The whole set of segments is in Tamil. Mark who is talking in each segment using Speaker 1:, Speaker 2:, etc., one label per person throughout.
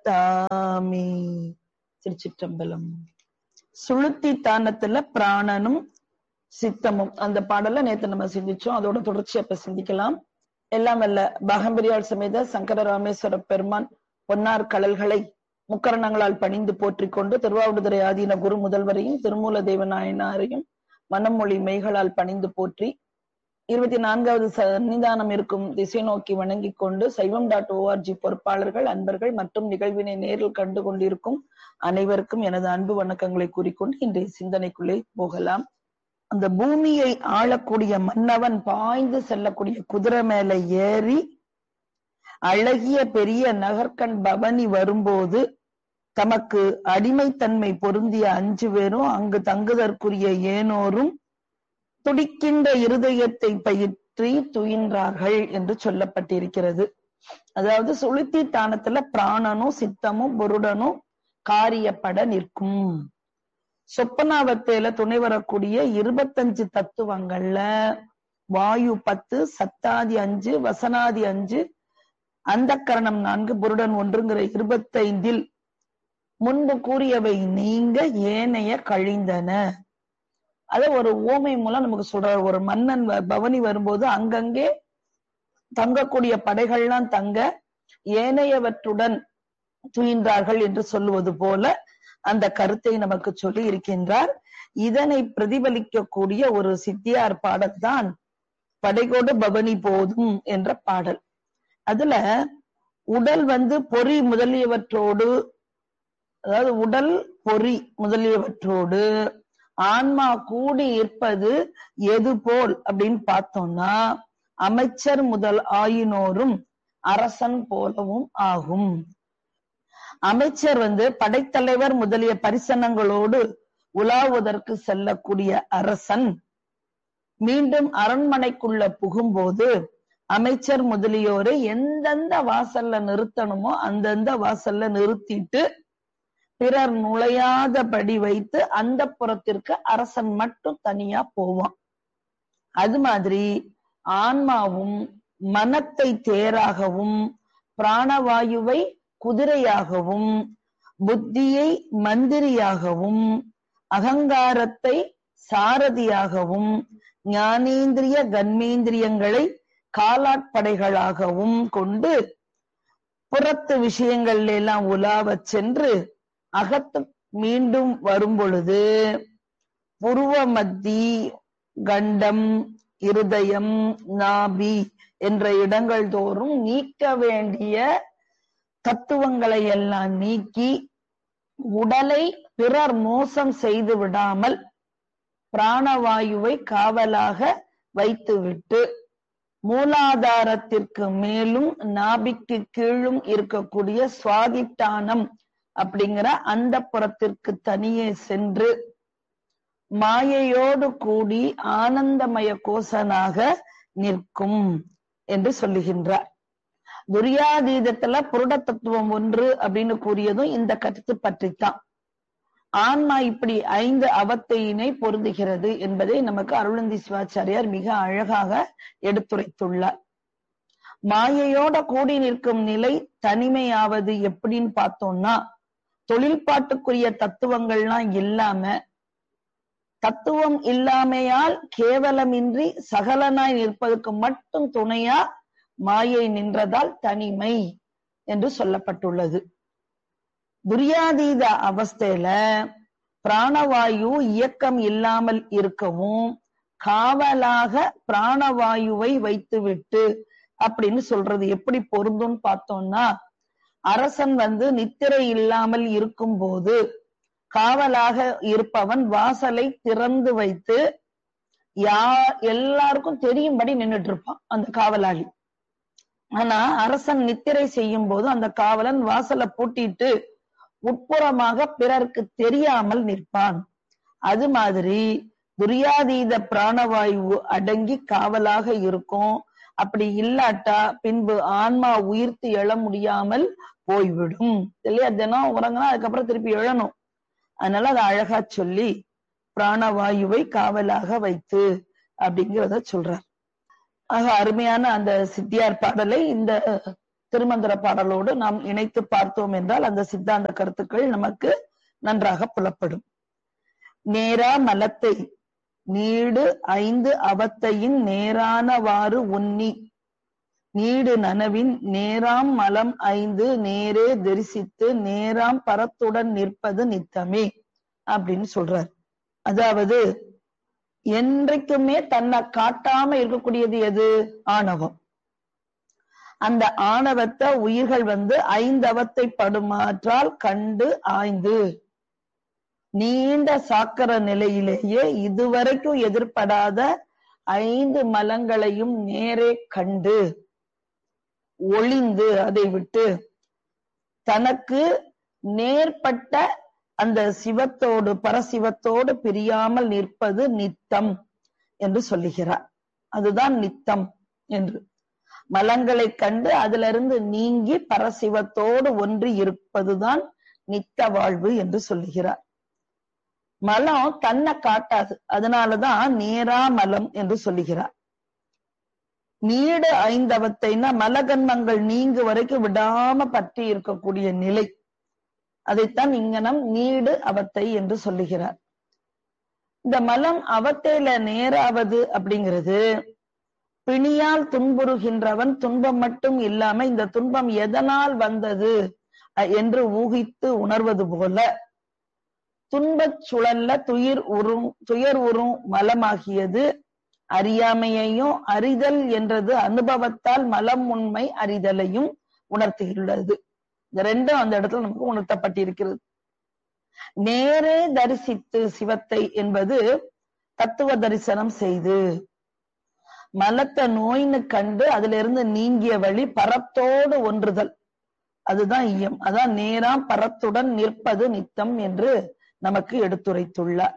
Speaker 1: தாமே திருச்சிற்றம்பலம் சுளுத்தி தானத்துல பிராணனும் சித்தமும் அந்த பாடல நேத்து நம்ம சிந்திச்சோம் அதோட தொடர்ச்சி அப்ப சிந்திக்கலாம் எல்லாம் வல்ல பாகம்பரியால் சமேத சங்கர ராமேஸ்வர பெருமான் பொன்னார் கடல்களை முக்கரணங்களால் பணிந்து போற்றிக் கொண்டு திருவாவடுதுறை ஆதீன குரு முதல்வரையும் திருமூல தேவநாயனாரையும் மனமொழி மெய்களால் பணிந்து போற்றி இருபத்தி நான்காவது சன்னிதானம் இருக்கும் திசை நோக்கி வணங்கிக் கொண்டு சைவம் டாட் ஓஆர்ஜி பொறுப்பாளர்கள் அன்பர்கள் மற்றும் நிகழ்வினை நேரில் கண்டு கொண்டிருக்கும் அனைவருக்கும் எனது அன்பு வணக்கங்களை கூறிக்கொண்டு இன்றைய சிந்தனைக்குள்ளே போகலாம் அந்த பூமியை ஆளக்கூடிய மன்னவன் பாய்ந்து செல்லக்கூடிய குதிரை மேல ஏறி அழகிய பெரிய நகர்கண் பவனி வரும்போது தமக்கு அடிமைத்தன்மை பொருந்திய அஞ்சு பேரும் அங்கு தங்குதற்குரிய ஏனோரும் துடிக்கின்ற இருதயத்தை பயிற்றி துயின்றார்கள் என்று சொல்லப்பட்டிருக்கிறது அதாவது சுளுத்தி தானத்துல பிராணனும் சித்தமும் புருடனும் காரியப்பட நிற்கும் சொப்பனாவத்தையில துணை வரக்கூடிய இருபத்தஞ்சு தத்துவங்கள்ல வாயு பத்து சத்தாதி அஞ்சு வசனாதி அஞ்சு அந்த கரணம் நான்கு புருடன் ஒன்றுங்கிற இருபத்தைந்தில் முன்பு கூறியவை நீங்க ஏனைய கழிந்தன அத ஒரு ஓமை மூலம் நமக்கு சொல்றார் ஒரு மன்னன் பவனி வரும்போது அங்கங்கே தங்கக்கூடிய படைகள்லாம் தங்க ஏனையவற்றுடன் துயின்றார்கள் என்று சொல்லுவது போல அந்த கருத்தை நமக்கு சொல்லி இருக்கின்றார் இதனை பிரதிபலிக்கக்கூடிய ஒரு சித்தியார் பாடல்தான் படைகோடு பவனி போதும் என்ற பாடல் அதுல உடல் வந்து பொறி முதலியவற்றோடு அதாவது உடல் பொறி முதலியவற்றோடு ஆன்மா கூடி இருப்பது எது போல் அப்படின்னு பார்த்தோம்னா அமைச்சர் முதல் ஆயினோரும் அரசன் போலவும் ஆகும் அமைச்சர் வந்து படைத்தலைவர் முதலிய பரிசனங்களோடு உலாவுவதற்கு செல்லக்கூடிய அரசன் மீண்டும் அரண்மனைக்குள்ள புகும்போது அமைச்சர் முதலியோரை எந்தெந்த வாசல்ல நிறுத்தணுமோ அந்தந்த வாசல்ல நிறுத்திட்டு பிறர் நுழையாதபடி வைத்து அந்த புறத்திற்கு அரசன் மட்டும் தனியா போவான் அது மாதிரி ஆன்மாவும் மனத்தை தேராகவும் பிராணவாயுவை குதிரையாகவும் புத்தியை மந்திரியாகவும் அகங்காரத்தை சாரதியாகவும் ஞானேந்திரிய கன்மேந்திரியங்களை காலாட்படைகளாகவும் கொண்டு புறத்து விஷயங்கள் எல்லாம் உலாவச் சென்று அகத்து மீண்டும் வரும் பொழுது புருவ மத்தி கண்டம் இருதயம் நாபி என்ற இடங்கள் தோறும் நீக்க வேண்டிய தத்துவங்களை எல்லாம் நீக்கி உடலை பிறர் மோசம் செய்து விடாமல் பிராணவாயுவை காவலாக வைத்துவிட்டு மூலாதாரத்திற்கு மேலும் நாபிக்கு கீழும் இருக்கக்கூடிய சுவாதிட்டானம் அப்படிங்கிற அந்த புறத்திற்கு தனியே சென்று மாயையோடு கூடி ஆனந்தமய கோசனாக நிற்கும் என்று சொல்லுகின்றார் துரியாதீதத்துல புருட தத்துவம் ஒன்று அப்படின்னு கூறியதும் இந்த கருத்து பற்றித்தான் ஆன்மா இப்படி ஐந்து அவத்தையினை பொருந்துகிறது என்பதை நமக்கு அருளந்தி சிவாச்சாரியார் மிக அழகாக எடுத்துரைத்துள்ளார் மாயையோட கூடி நிற்கும் நிலை தனிமையாவது எப்படின்னு பார்த்தோம்னா தொழில்பாட்டுக்குரிய தத்துவங்கள்லாம் இல்லாம தத்துவம் இல்லாமையால் கேவலமின்றி சகலனாய் நிற்பதற்கு மட்டும் துணையா மாயை நின்றதால் தனிமை என்று சொல்லப்பட்டுள்ளது துரியாதீத அவஸ்தையில பிராணவாயு இயக்கம் இல்லாமல் இருக்கவும் காவலாக பிராணவாயுவை வைத்துவிட்டு அப்படின்னு சொல்றது எப்படி பொருந்தும் பார்த்தோம்னா அரசன் வந்து நித்திரை இல்லாமல் இருக்கும் போது காவலாக இருப்பவன் வாசலை திறந்து வைத்து யார் எல்லாருக்கும் தெரியும்படி நின்றுட்டு இருப்பான் அந்த காவலாளி ஆனா அரசன் நித்திரை செய்யும் போது அந்த காவலன் வாசலை பூட்டிட்டு உட்புறமாக பிறருக்கு தெரியாமல் நிற்பான் அது மாதிரி துரியாதீத பிராணவாயு அடங்கி காவலாக இருக்கும் அப்படி இல்லாட்டா பின்பு ஆன்மா உயிர்த்து எழ முடியாமல் போய்விடும் இல்லையா தினம் உறங்கினா அதுக்கப்புறம் திருப்பி எழணும் அதனால அதை அழகா சொல்லி பிராணவாயுவை காவலாக வைத்து அப்படிங்கிறத சொல்றார் ஆக அருமையான அந்த சித்தியார் பாடலை இந்த திருமந்திர பாடலோடு நாம் இணைத்து பார்த்தோம் என்றால் அந்த சித்தாந்த கருத்துக்கள் நமக்கு நன்றாக புலப்படும் நேரா மலத்தை நீடு ஐந்து அவத்தையின் நேரானவாறு உன்னி நீடு நனவின் நேராம் மலம் ஐந்து நேரே தரிசித்து நேராம் பரத்துடன் நிற்பது நித்தமே அப்படின்னு சொல்றார் அதாவது என்றைக்குமே தன்னை காட்டாம இருக்கக்கூடியது எது ஆணவம் அந்த ஆணவத்தை உயிர்கள் வந்து ஐந்தவத்தை படுமாற்றால் கண்டு ஆய்ந்து நீண்ட சாக்கர நிலையிலேயே இதுவரைக்கும் எதிர்படாத ஐந்து மலங்களையும் நேரே கண்டு ஒளிந்து அதை விட்டு தனக்கு நேர்பட்ட அந்த சிவத்தோடு பரசிவத்தோடு பிரியாமல் நிற்பது நித்தம் என்று சொல்லுகிறார் அதுதான் நித்தம் என்று மலங்களை கண்டு அதிலிருந்து நீங்கி பரசிவத்தோடு ஒன்றி இருப்பதுதான் நித்த வாழ்வு என்று சொல்லுகிறார் மலம் தன்னை காட்டாது அதனாலதான் நேரா மலம் என்று சொல்லுகிறார் நீடு ஐந்தவத்தைனா மலகன்மங்கள் நீங்கு வரைக்கும் விடாம பற்றி இருக்கக்கூடிய நிலை அதைத்தான் இங்கனம் நீடு அவத்தை என்று சொல்லுகிறார் இந்த மலம் அவத்தையில நேராவது அப்படிங்கிறது பிணியால் துன்புறுகின்றவன் துன்பம் மட்டும் இல்லாம இந்த துன்பம் எதனால் வந்தது என்று ஊகித்து உணர்வது போல துன்பச் சுழல்ல துயிர் உறும் துயர் உறும் மலமாகியது அறியாமையையும் அறிதல் என்றது அனுபவத்தால் மலம் உண்மை அறிதலையும் உணர்த்தியுள்ளது இந்த ரெண்டும் அந்த இடத்துல நமக்கு உணர்த்தப்பட்டிருக்கிறது நேரே தரிசித்து சிவத்தை என்பது தத்துவ தரிசனம் செய்து மலத்தை நோயின்னு கண்டு அதுல இருந்து நீங்கிய வழி பரத்தோடு ஒன்றுதல் அதுதான் ஈயம் அதான் நேராம் பரத்துடன் நிற்பது நித்தம் என்று நமக்கு எடுத்துரைத்துள்ளார்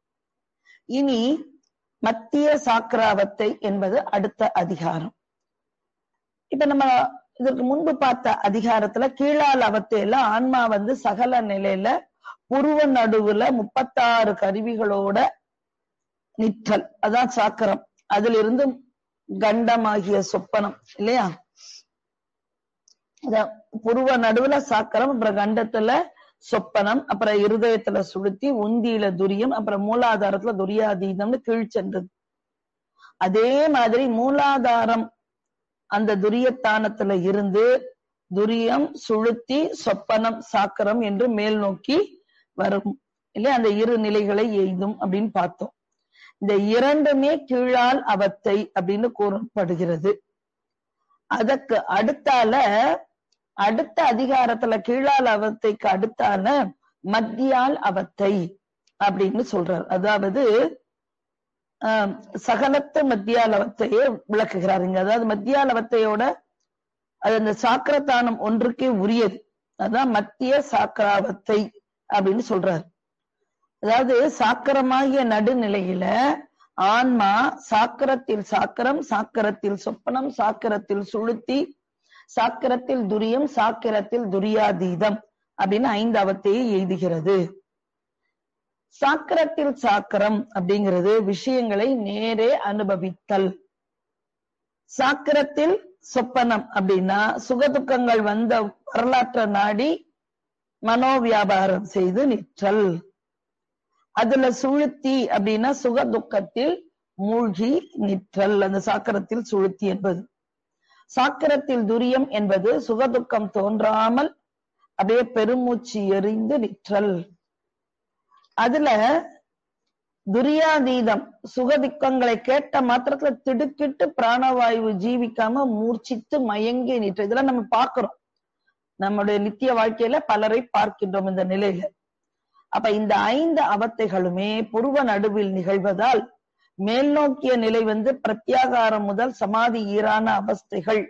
Speaker 1: இனி மத்திய சாக்கராவத்தை என்பது அடுத்த அதிகாரம் இப்ப நம்ம இதற்கு முன்பு பார்த்த அதிகாரத்துல கீழால் அவத்தையில ஆன்மா வந்து சகல நிலையில புருவ நடுவுல முப்பத்தாறு கருவிகளோட நிற்றல் அதான் சாக்கரம் அதுல இருந்து கண்டமாகிய சொப்பனம் இல்லையா புருவ நடுவுல சாக்கரம் அப்புறம் கண்டத்துல சொப்பனம் அப்புறம் இருதயத்துல சுளுத்தி உந்தியில துரியம் அப்புறம் மூலாதாரத்துல துரியாதீதம்னு கீழ் சென்றது அதே மாதிரி மூலாதாரம் அந்த துரியத்தானத்துல இருந்து துரியம் சுளுத்தி சொப்பனம் சாக்கரம் என்று மேல் நோக்கி வரும் இல்லையா அந்த இரு நிலைகளை எய்தும் அப்படின்னு பார்த்தோம் இந்த இரண்டுமே கீழால் அவத்தை அப்படின்னு கூறப்படுகிறது அதற்கு அடுத்தால அடுத்த அதிகாரத்துல கீழால் அவத்தைக்கு அடுத்தால மத்தியால் அவத்தை அப்படின்னு சொல்றார் அதாவது ஆஹ் சகலத்து மத்தியாலவத்தையே விளக்குகிறாருங்க அதாவது மத்தியாலவத்தையோட அது அந்த சாக்கரத்தானம் ஒன்றுக்கே உரியது அதான் மத்திய சாக்கராவத்தை அப்படின்னு சொல்றாரு அதாவது சாக்கரமாகிய நடுநிலையில ஆன்மா சாக்கரத்தில் சாக்கரம் சாக்கரத்தில் சொப்பனம் சாக்கரத்தில் சுளுத்தி சாக்கரத்தில் துரியம் சாக்கரத்தில் துரியாதீதம் அப்படின்னு ஐந்து அவத்தையை எய்துகிறது சாக்கரத்தில் சாக்கரம் அப்படிங்கிறது விஷயங்களை நேரே அனுபவித்தல் சாக்கரத்தில் சொப்பனம் அப்படின்னா சுகதுக்கங்கள் வந்த வரலாற்ற நாடி மனோவியாபாரம் செய்து நிற்றல் அதுல சுழுத்தி அப்படின்னா சுக துக்கத்தில் மூழ்கி நிற்றல் அந்த சாக்கரத்தில் சுழுத்தி என்பது சாக்கரத்தில் துரியம் என்பது சுகதுக்கம் தோன்றாமல் அப்படியே பெருமூச்சு எறிந்து நிற்றல் அதுல துரியாதீதம் சுகதிக்கங்களை கேட்ட மாத்திரத்துல திடுக்கிட்டு பிராணவாயு ஜீவிக்காம மூர்ச்சித்து மயங்கி நிற்ற இதெல்லாம் நம்ம பார்க்கிறோம் நம்முடைய நித்திய வாழ்க்கையில பலரை பார்க்கின்றோம் இந்த நிலையில அப்ப இந்த ஐந்து அவத்தைகளுமே புருவ நடுவில் நிகழ்வதால் மேல் நோக்கிய நிலை வந்து பிரத்யாகாரம் முதல் சமாதி ஈரான அவஸ்தைகள்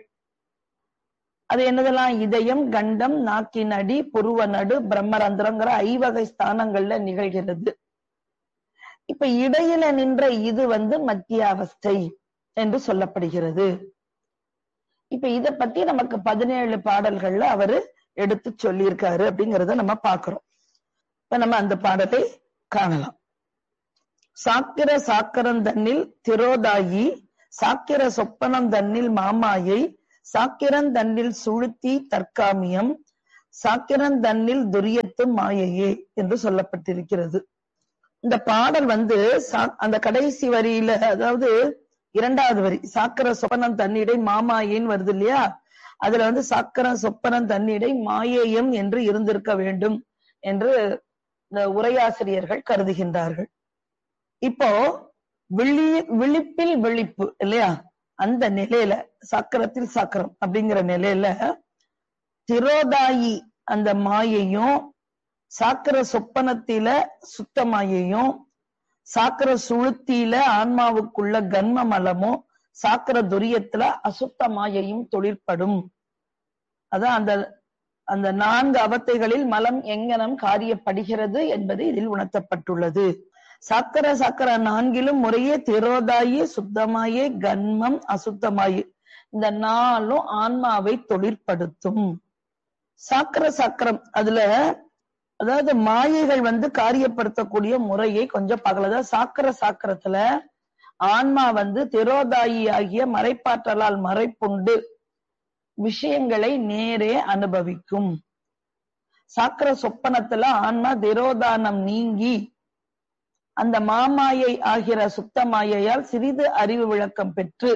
Speaker 1: அது என்னதெல்லாம் இதயம் கண்டம் நாக்கின் அடி புருவ நடு பிரம்மரந்திரங்கிற ஐவகை ஸ்தானங்கள்ல நிகழ்கிறது இப்ப இடையில நின்ற இது வந்து மத்திய அவஸ்தை என்று சொல்லப்படுகிறது இப்ப இத பத்தி நமக்கு பதினேழு பாடல்கள்ல அவரு எடுத்து சொல்லியிருக்காரு அப்படிங்கறத நம்ம பாக்குறோம் இப்ப நம்ம அந்த பாடலை காணலாம் சாக்கிர சாக்கரம் தன்னில் திரோதாயி சாக்கிர சொப்பனம் தன்னில் மாமாயை சாக்கிரன் தன்னில் சுழுத்தி தற்காமியம் சாக்கிரன் தன்னில் துரியத்து மாயையே என்று சொல்லப்பட்டிருக்கிறது இந்த பாடல் வந்து சா- அந்த கடைசி வரியில அதாவது இரண்டாவது வரி சாக்கர சொப்பனம் தன்னிடை மாமாயேன்னு வருது இல்லையா அதுல வந்து சாக்கர சொப்பனம் தன்னிடை மாயேயம் என்று இருந்திருக்க வேண்டும் என்று இந்த உரையாசிரியர்கள் கருதுகின்றார்கள் இப்போ விழி விழிப்பில் விழிப்பு இல்லையா அந்த நிலையில சாக்கரத்தில் சாக்கரம் அப்படிங்கிற நிலையில திரோதாயி அந்த மாயையும் சாக்கர சொப்பனத்தில சுத்த மாயையும் சாக்கர சுளுத்தியில ஆன்மாவுக்குள்ள கன்ம மலமும் சாக்கர துரியத்துல அசுத்த மாயையும் தொழிற்படும் அதான் அந்த அந்த நான்கு அவத்தைகளில் மலம் எங்கனம் காரியப்படுகிறது என்பது இதில் உணர்த்தப்பட்டுள்ளது சாக்கர சாக்கர நான்கிலும் முறையே திரோதாயி சுத்தமாயே கன்மம் அசுத்தமாயி இந்த நாளும் ஆன்மாவை தொழிற்படுத்தும் சாக்கர சாக்கரம் அதுல அதாவது மாயைகள் வந்து காரியப்படுத்தக்கூடிய முறையை கொஞ்சம் பார்க்கல அதாவது சாக்கர சாக்கரத்துல ஆன்மா வந்து திரோதாயி ஆகிய மறைப்பாற்றலால் மறைப்புண்டு விஷயங்களை நேரே அனுபவிக்கும் சாக்கர சொப்பனத்துல ஆன்மா திரோதானம் நீங்கி அந்த மாமாயை ஆகிற சுத்த மாயையால் சிறிது அறிவு விளக்கம் பெற்று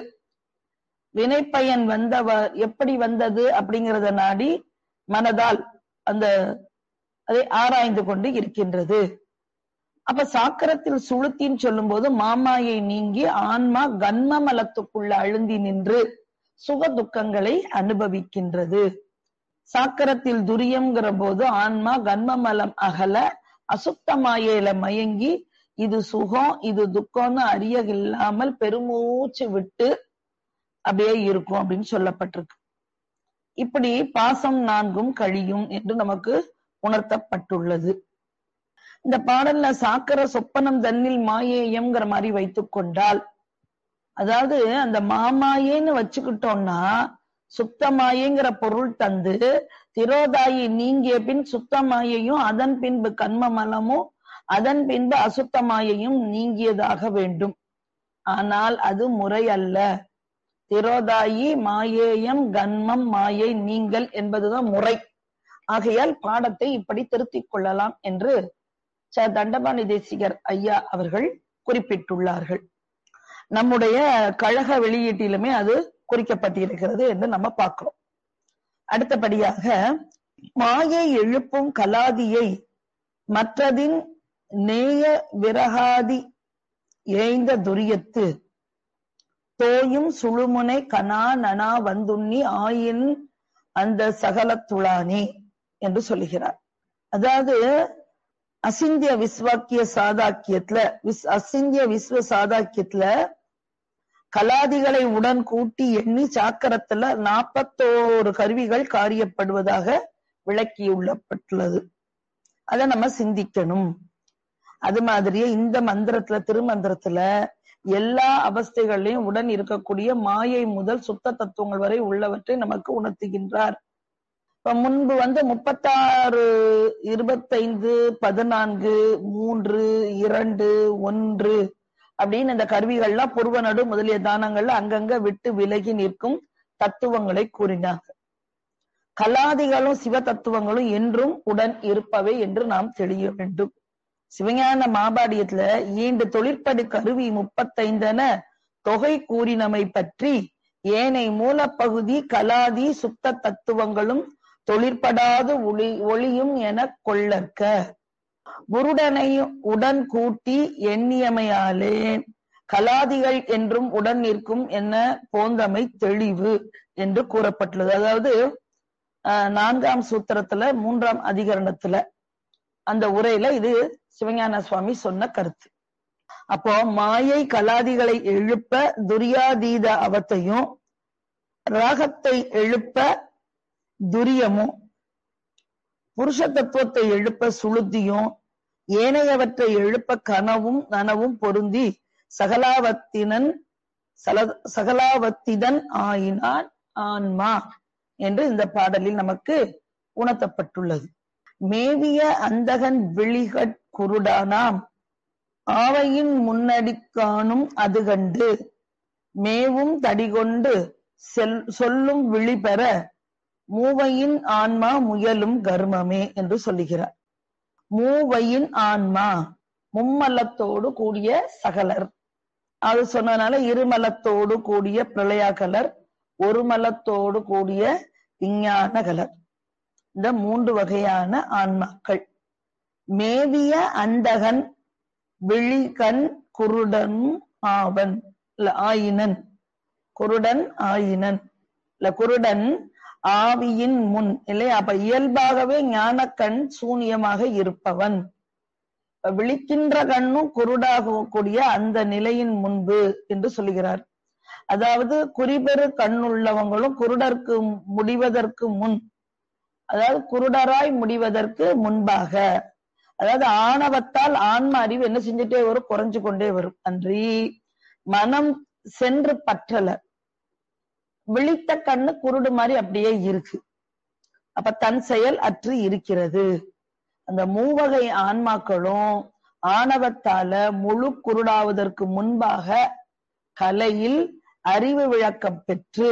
Speaker 1: வினைப்பயன் வந்தவர் எப்படி வந்தது அப்படிங்கறத நாடி மனதால் அந்த அதை ஆராய்ந்து கொண்டு இருக்கின்றது அப்ப சாக்கரத்தில் சுளுத்தின்னு சொல்லும் போது மாமாயை நீங்கி ஆன்மா கன்ம மலத்துக்குள்ள அழுந்தி நின்று சுக துக்கங்களை அனுபவிக்கின்றது சாக்கரத்தில் துரியம்ங்கிற போது ஆன்மா கன்ம மலம் அகல அசுத்த மாயையில மயங்கி இது சுகம் இது துக்கம்னு அறிய இல்லாமல் பெருமூச்சு விட்டு அப்படியே இருக்கும் அப்படின்னு சொல்லப்பட்டிருக்கு இப்படி பாசம் நான்கும் கழியும் என்று நமக்கு உணர்த்தப்பட்டுள்ளது இந்த பாடல்ல சாக்கர சொப்பனம் தன்னில் மாயேயம்ங்கிற மாதிரி வைத்துக் கொண்டால் அதாவது அந்த மாமாயேன்னு வச்சுக்கிட்டோம்னா சுத்தமாயேங்கிற பொருள் தந்து திரோதாயி நீங்கிய பின் சுத்தமாயையும் அதன் பின்பு கண்மமலமும் அதன் பின்பு அசுத்தமாயையும் நீங்கியதாக வேண்டும் ஆனால் அது முறை அல்ல திரோதாயி மாயேயம் கன்மம் மாயை நீங்கள் என்பதுதான் முறை ஆகையால் பாடத்தை இப்படி திருத்திக் கொள்ளலாம் என்று ச தண்டபாணி தேசிகர் ஐயா அவர்கள் குறிப்பிட்டுள்ளார்கள் நம்முடைய கழக வெளியீட்டிலுமே அது குறிக்கப்பட்டிருக்கிறது என்று நம்ம பார்க்கிறோம் அடுத்தபடியாக மாயை எழுப்பும் கலாதியை மற்றதின் நேய விரகாதி ஏய்ந்த துரியத்து தோயும் சுழுமுனை கனா நனா வந்துண்ணி ஆயின் அந்த சகலத்துளானே என்று சொல்லுகிறார் அதாவது அசிந்திய விஸ்வாக்கிய சாதாக்கியத்துல விஸ் அசிந்திய விஸ்வ சாதாக்கியத்துல கலாதிகளை உடன் கூட்டி எண்ணி சாக்கரத்துல நாற்பத்தோரு கருவிகள் காரியப்படுவதாக விளக்கியுள்ளப்பட்டுள்ளது அதை நம்ம சிந்திக்கணும் அது மாதிரியே இந்த மந்திரத்துல திருமந்திரத்துல எல்லா அவஸ்தைகளையும் உடன் இருக்கக்கூடிய மாயை முதல் சுத்த தத்துவங்கள் வரை உள்ளவற்றை நமக்கு உணர்த்துகின்றார் இப்ப முன்பு வந்து முப்பத்தாறு இருபத்தைந்து பதினான்கு மூன்று இரண்டு ஒன்று அப்படின்னு இந்த கருவிகள்லாம் புருவ நடு முதலிய தானங்கள்ல அங்கங்க விட்டு விலகி நிற்கும் தத்துவங்களை கூறினாங்க கலாதிகளும் சிவ தத்துவங்களும் என்றும் உடன் இருப்பவை என்று நாம் தெளிய வேண்டும் சிவஞான மாபாடியத்துல ஈண்டு தொழிற்படு கருவி முப்பத்தைந்தென தொகை கூறினமை பற்றி ஏனை மூலப்பகுதி கலாதி சுத்த தத்துவங்களும் தொழிற்படாது ஒளி ஒளியும் என கொள்ளற்க குருடனையும் உடன் கூட்டி எண்ணியமையாலே கலாதிகள் என்றும் உடன் நிற்கும் என்ன போந்தமை தெளிவு என்று கூறப்பட்டுள்ளது அதாவது ஆஹ், நான்காம் சூத்திரத்துல மூன்றாம் அதிகரணத்துல அந்த உரையில இது சிவஞான சுவாமி சொன்ன கருத்து அப்போ மாயை கலாதிகளை எழுப்ப துரியாதீத அவத்தையும் ராகத்தை எழுப்ப துரியமும் புருஷ தத்துவத்தை எழுப்ப சுளுத்தியும் ஏனையவற்றை எழுப்ப கனவும் நனவும் பொருந்தி சகலாவத்தினன் சல சகலாவத்திதன் ஆயினான் ஆன்மா என்று இந்த பாடலில் நமக்கு உணர்த்தப்பட்டுள்ளது மேவிய அந்தகன் விழிகட் குருடானாம் ஆவையின் முன்னடி காணும் அது கண்டு மேவும் தடிகொண்டு செல் சொல்லும் விழி பெற மூவையின் ஆன்மா முயலும் கர்மமே என்று சொல்லுகிறார் மூவையின் ஆன்மா மும்மலத்தோடு கூடிய சகலர் அது சொன்னதுனால இருமலத்தோடு கூடிய பிரளயாகலர் ஒரு மலத்தோடு கூடிய விஞ்ஞானகலர் இந்த மூன்று வகையான ஆன்மாக்கள் மேவிய அந்தகன் விழிகண் குருடன் ஆவன் இல்ல ஆயினன் குருடன் ஆயினன் இல்ல குருடன் ஆவியின் முன் இல்லை அப்ப இயல்பாகவே ஞானக்கண் சூனியமாக இருப்பவன் விழிக்கின்ற கண்ணும் குருடாக கூடிய அந்த நிலையின் முன்பு என்று சொல்லுகிறார் அதாவது குறிபெரு கண்ணுள்ளவங்களும் குருடருக்கு முடிவதற்கு முன் அதாவது குருடராய் முடிவதற்கு முன்பாக அதாவது ஆணவத்தால் ஆன்ம அறிவு என்ன செஞ்சுட்டே வரும் குறைஞ்சு கொண்டே வரும் அன்றி மனம் சென்று பற்றல விழித்த கண்ணு குருடு மாதிரி அப்படியே இருக்கு அப்ப தன் செயல் அற்று இருக்கிறது அந்த மூவகை ஆன்மாக்களும் ஆணவத்தால முழு குருடாவதற்கு முன்பாக கலையில் அறிவு விளக்கம் பெற்று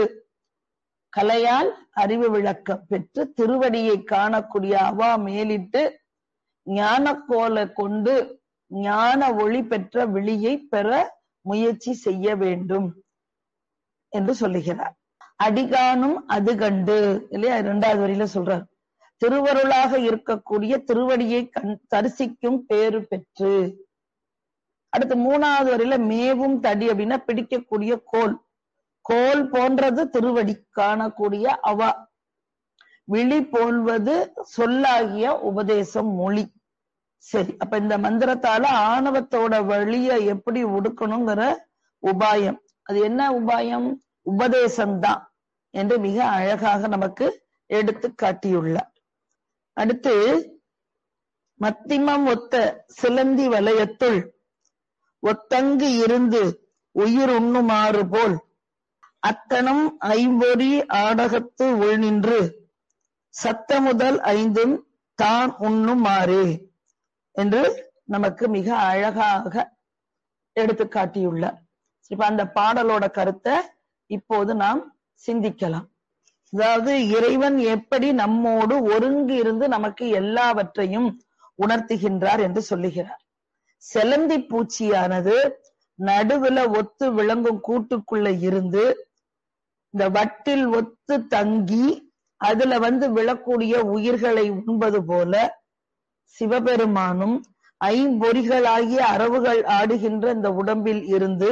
Speaker 1: கலையால் அறிவு விளக்கம் பெற்று திருவடியை காணக்கூடிய அவா மேலிட்டு ஞானக்கோலை கொண்டு ஞான ஒளி பெற்ற விழியை பெற முயற்சி செய்ய வேண்டும் என்று சொல்லுகிறார் அடிகானும் அது கண்டு இல்லையா இரண்டாவது வரியில சொல்றார் திருவருளாக இருக்கக்கூடிய திருவடியை கண் தரிசிக்கும் பேறு பெற்று அடுத்து மூணாவது வரையில மேவும் தடி அப்படின்னா பிடிக்கக்கூடிய கோல் கோல் போன்றது திருவடி காணக்கூடிய அவா விழி போல்வது சொல்லாகிய உபதேசம் மொழி சரி அப்ப இந்த மந்திரத்தால ஆணவத்தோட வழிய எப்படி ஒடுக்கணுங்கிற உபாயம் அது என்ன உபாயம் உபதேசம்தான் என்று மிக அழகாக நமக்கு எடுத்து காட்டியுள்ளார் அடுத்து மத்திமம் ஒத்த சிலந்தி வலயத்துள் ஒத்தங்கு இருந்து உயிர் உண்ணுமாறு போல் அத்தனம் ஐம்பொறி ஆடகத்து உள்நின்று சத்தமுதல் ஐந்தும் தான் உண்ணுமாறே என்று நமக்கு மிக அழகாக எடுத்து காட்டியுள்ளார் இப்ப அந்த பாடலோட கருத்தை இப்போது நாம் சிந்திக்கலாம் அதாவது இறைவன் எப்படி நம்மோடு ஒருங்கு இருந்து நமக்கு எல்லாவற்றையும் உணர்த்துகின்றார் என்று சொல்லுகிறார் செலந்தி பூச்சியானது நடுவுல ஒத்து விளங்கும் கூட்டுக்குள்ள இருந்து இந்த வட்டில் ஒத்து தங்கி அதுல வந்து விழக்கூடிய உயிர்களை உண்பது போல சிவபெருமானும் ஐம்பொறிகளாகிய அரவுகள் ஆடுகின்ற இந்த உடம்பில் இருந்து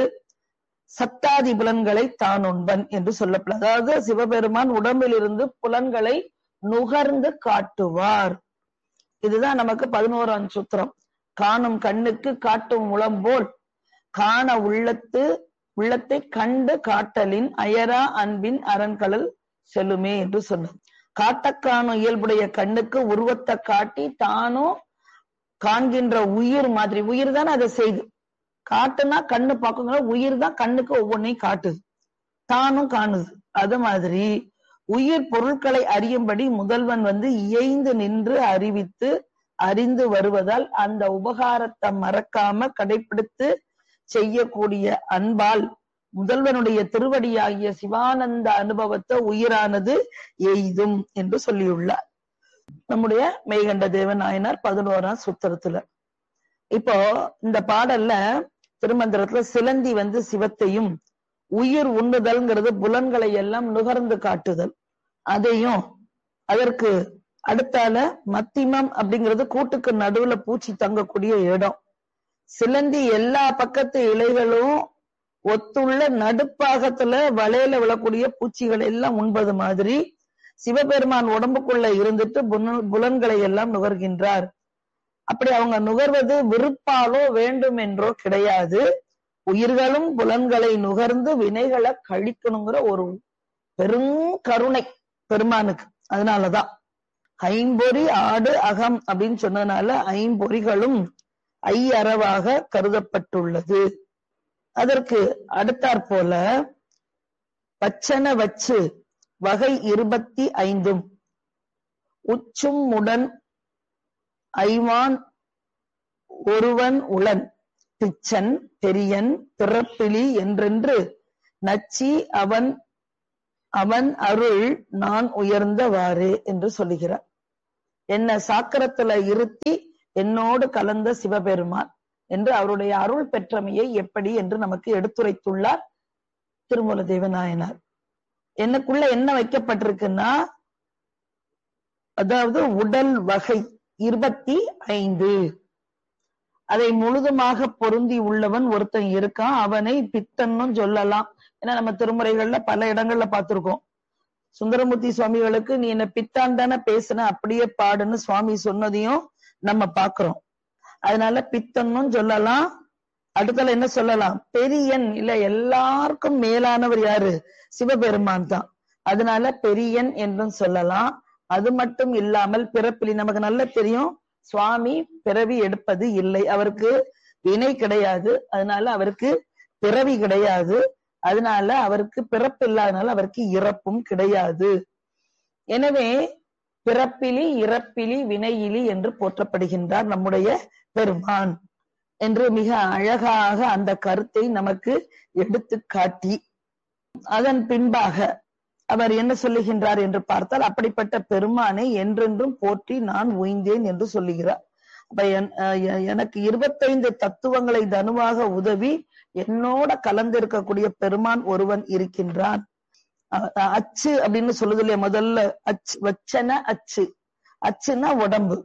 Speaker 1: சத்தாதி புலன்களை தான் உண்பன் என்று சொல்லப்படும் அதாவது சிவபெருமான் உடம்பில் இருந்து புலன்களை நுகர்ந்து காட்டுவார் இதுதான் நமக்கு பதினோராம் சூத்திரம் காணும் கண்ணுக்கு காட்டும் முளம் போல் காண உள்ளத்து உள்ளத்தை கண்டு காட்டலின் அயரா அன்பின் அரண்களல் செல்லுமே என்று சொன்னது காட்டக்காணும் இயல்புடைய கண்ணுக்கு உருவத்தை காட்டி தானும் காண்கின்ற உயிர் மாதிரி உயிர் தானே அதை செய்து காட்டுனா கண்ணு பார்க்குங்கிற உயிர் தான் கண்ணுக்கு ஒவ்வொன்றையும் காட்டுது தானும் காணுது அது மாதிரி உயிர் பொருட்களை அறியும்படி முதல்வன் வந்து இயைந்து நின்று அறிவித்து அறிந்து வருவதால் அந்த உபகாரத்தை மறக்காம கடைபிடித்து செய்யக்கூடிய அன்பால் முதல்வனுடைய திருவடியாகிய சிவானந்த அனுபவத்தை உயிரானது எய்தும் என்று சொல்லியுள்ளார் நம்முடைய மெய்கண்ட தேவன் நாயனார் பதினோராம் சுத்திரத்துல இப்போ இந்த பாடல்ல திருமந்திரத்துல சிலந்தி வந்து சிவத்தையும் உயிர் உண்ணுதல்ங்கிறது புலன்களை எல்லாம் நுகர்ந்து காட்டுதல் அதையும் அதற்கு அடுத்தால மத்திமம் அப்படிங்கிறது கூட்டுக்கு நடுவுல பூச்சி தங்கக்கூடிய இடம் சிலந்தி எல்லா பக்கத்து இலைகளும் ஒத்துள்ள நடுப்பாகத்துல வலையில விழக்கூடிய பூச்சிகள் எல்லாம் உண்பது மாதிரி சிவபெருமான் உடம்புக்குள்ள இருந்துட்டு புலன்களை எல்லாம் நுகர்கின்றார் அப்படி அவங்க நுகர்வது விருப்பாலோ வேண்டும் என்றோ கிடையாது உயிர்களும் புலன்களை நுகர்ந்து வினைகளை கழிக்கணுங்கிற ஒரு பெரும் கருணை பெருமானுக்கு அதனாலதான் ஐம்பொறி ஆடு அகம் அப்படின்னு சொன்னதுனால ஐம்பொறிகளும் ஐ அறவாக கருதப்பட்டுள்ளது அதற்கு அடுத்தாற் போல வச்சன வச்சு வகை இருபத்தி ஐந்தும் உச்சும் உடன் ஐவான் ஒருவன் உளன் பிச்சன் பெரியன் பிறப்பிலி என்றென்று நச்சி அவன் அவன் அருள் நான் உயர்ந்தவாறே என்று சொல்லுகிறார் என்ன சாக்கரத்துல இருத்தி என்னோடு கலந்த சிவபெருமான் என்று அவருடைய அருள் பெற்றமையை எப்படி என்று நமக்கு எடுத்துரைத்துள்ளார் திருமூல தேவநாயனார் எனக்குள்ள என்ன வைக்கப்பட்டிருக்குன்னா அதாவது உடல் வகை இருபத்தி ஐந்து அதை முழுதுமாக பொருந்தி உள்ளவன் ஒருத்தன் இருக்கான் அவனை பித்தன்னும் சொல்லலாம் ஏன்னா நம்ம திருமுறைகள்ல பல இடங்கள்ல பார்த்திருக்கோம் சுந்தரமூர்த்தி சுவாமிகளுக்கு நீ என்ன பித்தான் தானே பேசுன அப்படியே பாடுன்னு சுவாமி சொன்னதையும் நம்ம பாக்குறோம் அதனால பித்தன்னும் சொல்லலாம் அடுத்தல என்ன சொல்லலாம் பெரியன் இல்ல எல்லாருக்கும் மேலானவர் யாரு சிவபெருமான் தான் அதனால பெரியன் என்றும் சொல்லலாம் அது மட்டும் இல்லாமல் பிறப்பிலி நமக்கு நல்ல தெரியும் சுவாமி பிறவி எடுப்பது இல்லை அவருக்கு வினை கிடையாது அதனால அவருக்கு பிறவி கிடையாது அதனால அவருக்கு பிறப்பு இல்லாதனால அவருக்கு இறப்பும் கிடையாது எனவே பிறப்பிலி இறப்பிலி வினையிலி என்று போற்றப்படுகின்றார் நம்முடைய பெருமான் என்று மிக அழகாக அந்த கருத்தை நமக்கு எடுத்து காட்டி அதன் பின்பாக அவர் என்ன சொல்லுகின்றார் என்று பார்த்தால் அப்படிப்பட்ட பெருமானை என்றென்றும் போற்றி நான் உய்ந்தேன் என்று சொல்லுகிறார் அப்ப எனக்கு இருபத்தைந்து தத்துவங்களை தனுவாக உதவி என்னோட கலந்திருக்கக்கூடிய பெருமான் ஒருவன் இருக்கின்றான் அச்சு அப்படின்னு சொல்லுது இல்லையா முதல்ல அச்சு வச்சன அச்சு அச்சுன்னா உடம்பு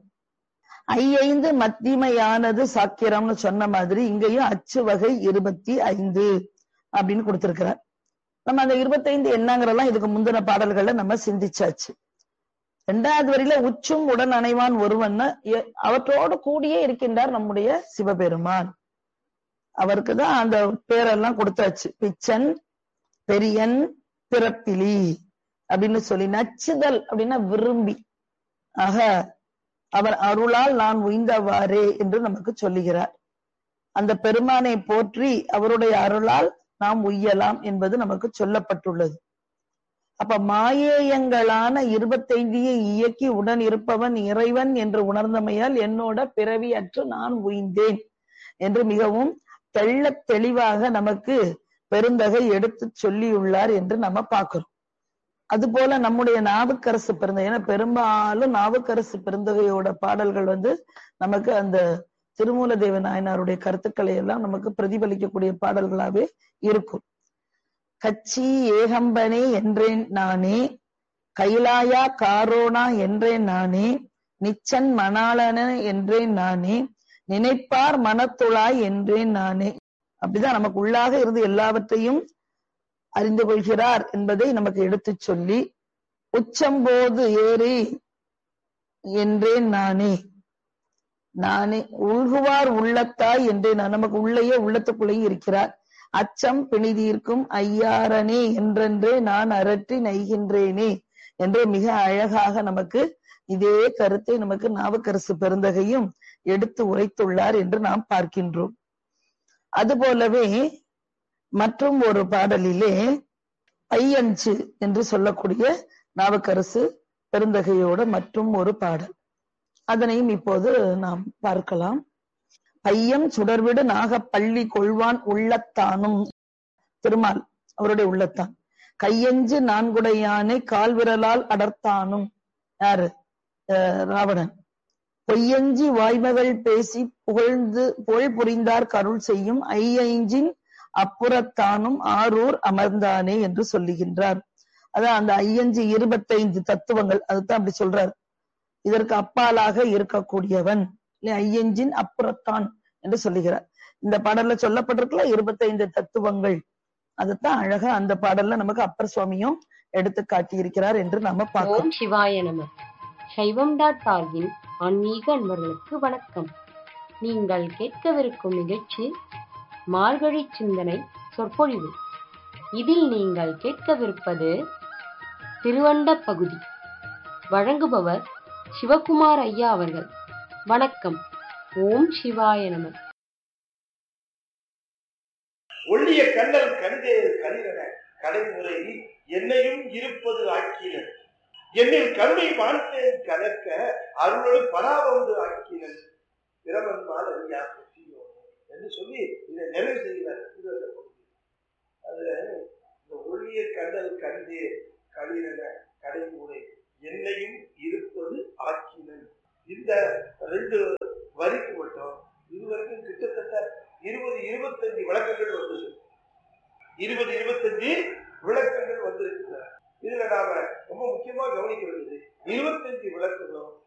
Speaker 1: ஐந்து மத்திமையானது சாக்கிரம்னு சொன்ன மாதிரி இங்கேயும் அச்சு வகை இருபத்தி ஐந்து அப்படின்னு கொடுத்திருக்கிறார் நம்ம அந்த இருபத்தைந்து என்னங்கிறதெல்லாம் இதுக்கு முந்தின பாடல்கள்ல நம்ம சிந்திச்சாச்சு இரண்டாவது வரியில உச்சும் உடன் அணைவான் ஒருவன் அவற்றோடு கூடியே இருக்கின்றார் நம்முடைய சிவபெருமான் அவருக்கு தான் அந்த பேரெல்லாம் கொடுத்தாச்சு பிச்சன் பெரியன் பிறப்பிலி அப்படின்னு சொல்லி நச்சுதல் அப்படின்னா விரும்பி ஆக அவர் அருளால் நான் உய்ந்தவாறே என்று நமக்கு சொல்லுகிறார் அந்த பெருமானை போற்றி அவருடைய அருளால் நாம் உய்யலாம் என்பது நமக்கு சொல்லப்பட்டுள்ளது அப்ப மாயேயங்களான இருபத்தைந்தையை இயக்கி உடன் இருப்பவன் இறைவன் என்று உணர்ந்தமையால் என்னோட பிறவி அற்று நான் உய்ந்தேன் என்று மிகவும் தெள்ள தெளிவாக நமக்கு பெருந்தகை எடுத்து சொல்லியுள்ளார் என்று நம்ம பார்க்கிறோம் அது போல நம்முடைய நாவுக்கரசு பெருந்தகை ஏன்னா பெரும்பாலும் நாவுக்கரசு பெருந்தகையோட பாடல்கள் வந்து நமக்கு அந்த திருமூல தேவ நாயனாருடைய கருத்துக்களை எல்லாம் நமக்கு பிரதிபலிக்கக்கூடிய பாடல்களாவே இருக்கும் கச்சி ஏகம்பனே என்றேன் நானே கைலாயா காரோனா என்றேன் நானே நிச்சன் மணாளன என்றேன் நானே நினைப்பார் மனத்துழாய் என்றேன் நானே அப்படிதான் நமக்கு உள்ளாக இருந்து எல்லாவற்றையும் அறிந்து கொள்கிறார் என்பதை நமக்கு எடுத்து சொல்லி உச்சம்போது ஏறி என்றேன் நானே நானே உள்குவார் உள்ளத்தாய் என்றே நான் நமக்கு உள்ளேயே உள்ளத்துக்குள்ளேயே இருக்கிறார் அச்சம் பிணிதீர்க்கும் ஐயாரனே என்றென்றே நான் அரற்றி நெய்கின்றேனே என்று மிக அழகாக நமக்கு இதே கருத்தை நமக்கு நாவுக்கரசு பெருந்தகையும் எடுத்து உரைத்துள்ளார் என்று நாம் பார்க்கின்றோம் அதுபோலவே மற்றும் ஒரு பாடலிலே பையஞ்சு என்று சொல்லக்கூடிய நாவுக்கரசு பெருந்தகையோட மற்றும் ஒரு பாடல் அதனையும் இப்போது நாம் பார்க்கலாம் பையம் சுடர்விடு நாகப்பள்ளி கொள்வான் உள்ளத்தானும் திருமால் அவருடைய உள்ளத்தான் கையஞ்சு நான்குடையானை கால் விரலால் அடர்த்தானும் யாரு ராவணன் பொய்யஞ்சி வாய்மகள் பேசி புகழ்ந்து புகழ் புரிந்தார் கருள் செய்யும் ஐயஞ்சின் அப்புறத்தானும் ஆரூர் அமர்ந்தானே என்று சொல்லுகின்றார் அதான் அந்த ஐயஞ்சு இருபத்தைந்து தத்துவங்கள் அதுதான் அப்படி சொல்றார் இதற்கு அப்பாலாக இருக்கக்கூடியவன் ஐயஞ்சின் அப்புறத்தான் என்று சொல்லுகிறார் இந்த பாடல்ல சொல்லப்பட்டிருக்கல இருபத்தைந்து தத்துவங்கள் அதுதான் அழகா அந்த பாடல்ல நமக்கு அப்பர் சுவாமியும் எடுத்து காட்டியிருக்கிறார் என்று நாம பார்க்கிறோம்
Speaker 2: ஓம் சிவாய நம சைவம் டாட் ஆர்கின் ஆன்மீக அன்பர்களுக்கு வணக்கம் நீங்கள் கேட்கவிருக்கும் நிகழ்ச்சி மார்கழி சிந்தனை சொற்பொழிவு இதில் நீங்கள் கேட்கவிருப்பது திருவண்ட பகுதி வழங்குபவர் சிவகுமார் ஐயா அவர்கள் வணக்கம் ஓம் சிவாய நம
Speaker 3: ஒள்ளிய கண்ணல் கண்டே கலிரன கடைமுறை என்னையும் இருப்பது ஆக்கினன் என்னில் கருணை வாழ்த்தேன் கலக்க அருளோடு பராவந்து ஆக்கினன் பிரமன்மால் அறியா குட்டியோ என்று சொல்லி இதை நிறைவு செய்கிறார் திருவள்ளுவர் பகுதி. அதுல இந்த ஒள்ளிய கண்ணல் கண்டே களிரென கடைமுறை என்னையும் இருப்பது ஆக்கினன் இந்த ரெண்டு வரிக்கு மட்டும் இதுவரைக்கும் கிட்டத்தட்ட இருபது இருபத்தஞ்சு விளக்கங்கள் வந்திருக்கு இருபது இருபத்தஞ்சு விளக்கங்கள் வந்திருக்கின்றன இதுல நாம ரொம்ப முக்கியமா கவனிக்க வேண்டியது இருபத்தஞ்சு விளக்கங்களும்